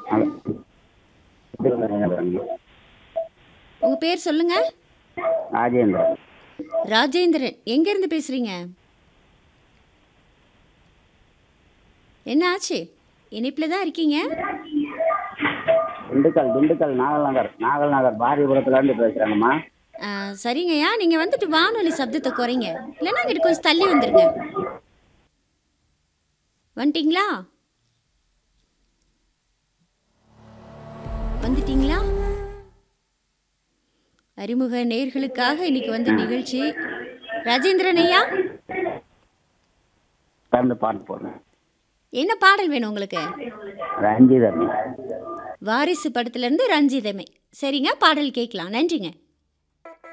உங்க பேர் சொல்லுங்க ராஜேந்திரன் ராஜேந்திரன் எங்க இருந்து பேசுறீங்க என்ன ஆச்சு இணைப்புல தான் இருக்கீங்க திண்டுக்கல் திண்டுக்கல் நாகல் நகர் நாகல் நகர் பாரதிபுரத்துலேருந்து பேசுகிறேங்கம்மா ஆ, சரிங்கய்யா நீங்க வந்துட்டு வானொலி சப்தத்தை குறைங்க இல்லைன்னா இங்கிட்டு கொஞ்சம் தள்ளி வந்துருங்க வந்துட்டீங்களா வந்துட்டீங்களா அறிமுக நேர்களுக்காக இன்னைக்கு வந்த நிகழ்ச்சி ராஜேந்திரன் ஐயா திறந்து பாட்டு போடுறேன் என்ன பாடல் வேணும் உங்களுக்கு ரஞ்சிதன் வாரிசு படத்துல இருந்து ரஞ்சிதமே சரிங்க பாடல் கேட்கலாம் நன்றிங்க